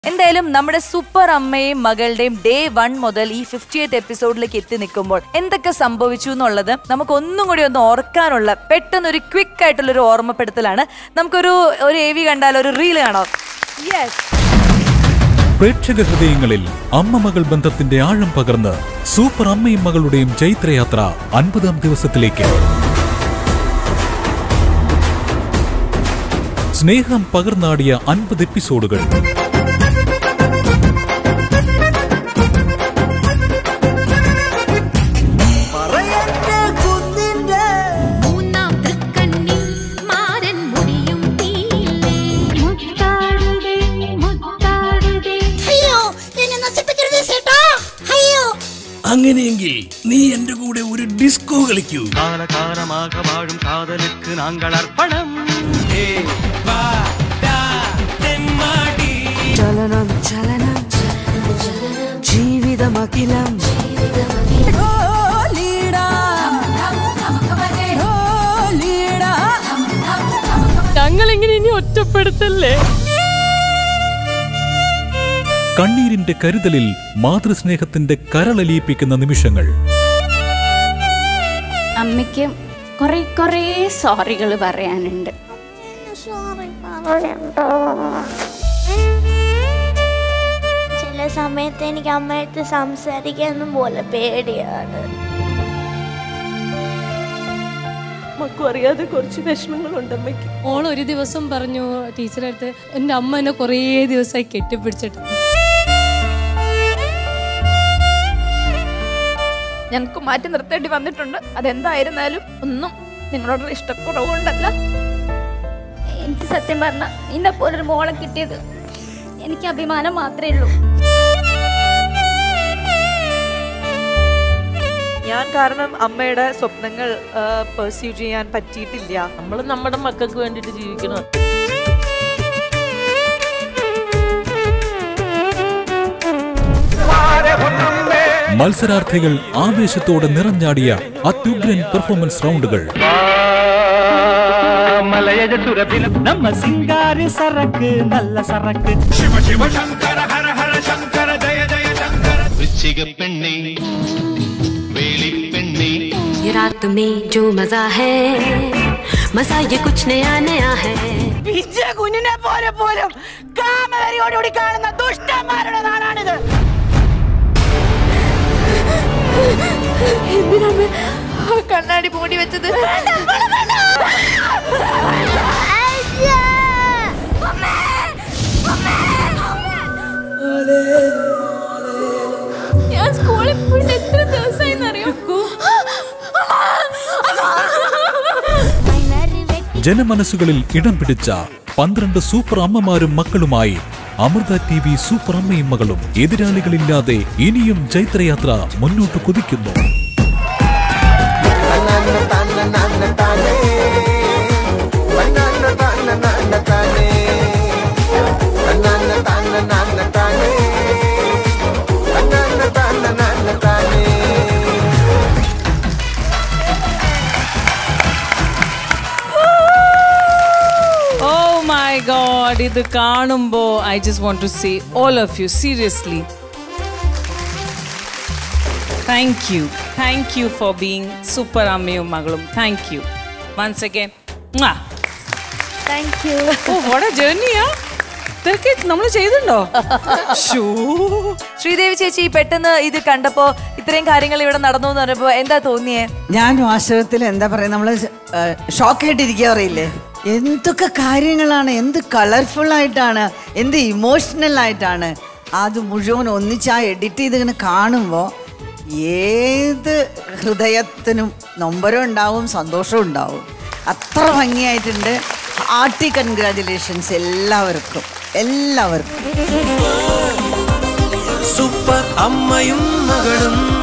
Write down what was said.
എന്തായാലും നമ്മുടെ സൂപ്പർ അമ്മയും മകളുടെയും ഡേ വൺ മുതൽ ഈ ഫിഫ്റ്റി എയ്ത്ത് എപ്പിസോഡിലേക്ക് എത്തി നിൽക്കുമ്പോൾ എന്തൊക്കെ സംഭവിച്ചു എന്നുള്ളത് നമുക്ക് ഒന്നും കൂടി ഒന്ന് ഓർക്കാനുള്ള പെട്ടെന്ന് ഒരു ക്വിക്ക് ആയിട്ടുള്ള ഒരു ഓർമ്മപ്പെടുത്തലാണ് നമുക്കൊരു ഒരു എ വി കണ്ടാൽ ഒരു റീൽ കാണാം യെസ് പ്രേക്ഷക ഹൃദയങ്ങളിൽ അമ്മ മകൾ ബന്ധത്തിന്റെ ആഴം പകർന്ന് സൂപ്പർ അമ്മയും മകളുടെയും ചൈത്രയാത്ര അൻപതാം ദിവസത്തിലേക്ക് സ്നേഹം പകർന്നാടിയ അൻപത് എപ്പിസോഡുകൾ മൂന്നാം തൃക്കണ്ണിൽ മാരൻ മുടിയും നീലേ മുത്താടുതേ മുത്താടുതേ അയ്യോ എന്നെ നശിപ്പിക്കരുത് ചേട്ടാ അയ്യോ അങ്ങനെയെങ്കിൽ നീ എന്റെ കൂടെ ഒരു ഡിസ്കോ കളിക്കൂ காலகாலமாக வாழும் காதலுக்கு நாங்கள் அர்ப்பணம் ചലനം ചലനം ജീവിതമഖിലം ഞങ്ങളിങ്ങനെ ഇനി ഒറ്റപ്പെടുത്തല്ലേ കണ്ണീരിന്റെ കരുതലിൽ മാതൃസ്നേഹത്തിന്റെ കരളലിയിപ്പിക്കുന്ന നിമിഷങ്ങൾ അമ്മയ്ക്ക് കുറെ കുറേ സോറികൾ പറയാനുണ്ട് ചില സമയത്ത് എനിക്ക് അമ്മയടുത്ത് സംസാരിക്കാനും പോലെ പേടിയാണ് നമുക്കും അറിയാതെ കുറച്ച് വിഷമങ്ങളുണ്ട് അമ്മയ്ക്ക് ഓൾ ഒരു ദിവസം പറഞ്ഞു ടീച്ചറെ അടുത്ത് എൻ്റെ അമ്മ എന്നെ കുറേ ദിവസമായി കെട്ടിപ്പിടിച്ചിട്ട് ഞങ്ങൾക്ക് മാറ്റി നിർത്തേണ്ടി വന്നിട്ടുണ്ട് അതെന്തായിരുന്നാലും ഒന്നും നിങ്ങളോടുള്ള ഇഷ്ടക്കുറവുകൊണ്ടല്ല എനിക്ക് സത്യം പറഞ്ഞ നിന്നെ പോലൊരു മോളെ കിട്ടിയത് എനിക്ക് അഭിമാനം മാത്രമേ ഉള്ളൂ ഞാൻ കാരണം അമ്മയുടെ സ്വപ്നങ്ങൾ പെർസ്യൂ ചെയ്യാൻ പറ്റിയിട്ടില്ല നമ്മൾ നമ്മുടെ മക്കൾക്ക് വേണ്ടിയിട്ട് ജീവിക്കണം മത്സരാർത്ഥികൾ ആവേശത്തോടെ നിറഞ്ഞാടിയ അത്യുഗ്രൻ പെർഫോമൻസ് റൗണ്ടുകൾ மலையஜ சுரபிலம் நம்ம சிங்காரி சரக்கு நல்ல சரக்கு वृश्चिक पेन्ने वेली पेन्ने ये रात में जो मजा है मजा ये कुछ नया नया है കുഞ്ഞിനെ പോലെ പോലും കാമവരിയോടുകൂടി കാണുന്ന ദുഷ്ടന്മാരുടെ നാടാണിത് കണ്ണാടി മൂടി വെച്ചത് ഞാൻ സ്കൂളിൽ പോയിട്ട് എത്ര ദിവസമായി അറിയോ ജനമനസ്സുകളിൽ ഇടം പിടിച്ച പന്ത്രണ്ട് സൂപ്പർ അമ്മമാരും മക്കളുമായി അമൃത ടി വി സൂപ്പർ അമ്മയും മകളും എതിരാളികളില്ലാതെ ഇനിയും ചൈത്രയാത്ര മുന്നോട്ട് കുതിക്കുന്നു ഓ മൈ ഗോഡ് ഇത് കാണുമ്പോ I just want to say all of you seriously thank you thank you for being super അമ്മയും മകളും thank you once again thank you oh what a ജേർണിയാ ഇതൊക്കെ നമ്മൾ ചെയ്തിട്ടുണ്ടോ ഷൂ ശ്രീദേവി ചേച്ചി പെട്ടെന്ന് ഇത് കണ്ടപ്പോ ഇത്രയും കാര്യങ്ങൾ ഇവിടെ നടന്നു എന്ന് പറഞ്ഞപ്പോ എന്താ തോന്നിയേ ഞാൻ വാസ്തവത്തിൽ എന്താ പറയാ നമ്മള് ഷോക്കായിട്ടിരിക്കുക പറയില്ലേ എന്തൊക്കെ കാര്യങ്ങളാണ് എന്ത് കളർഫുൾ ആയിട്ടാണ് എന്ത് ഇമോഷണൽ ആയിട്ടാണ് അത് മുഴുവൻ ഒന്നിച്ച് ആ എഡിറ്റ് ചെയ്ത് ഇങ്ങനെ കാണുമ്പോൾ ഏത് ഹൃദയത്തിനും നൊമ്പരം ഉണ്ടാവും സന്തോഷവും ഉണ്ടാവും അത്ര ഭംഗിയായിട്ടുണ്ട് ഹാർട്ടി കൺഗ്രാറ്റുലേഷൻസ് എല്ലാവർക്കും എല്ലാവർക്കും സൂപ്പർ അമ്മയും മകളും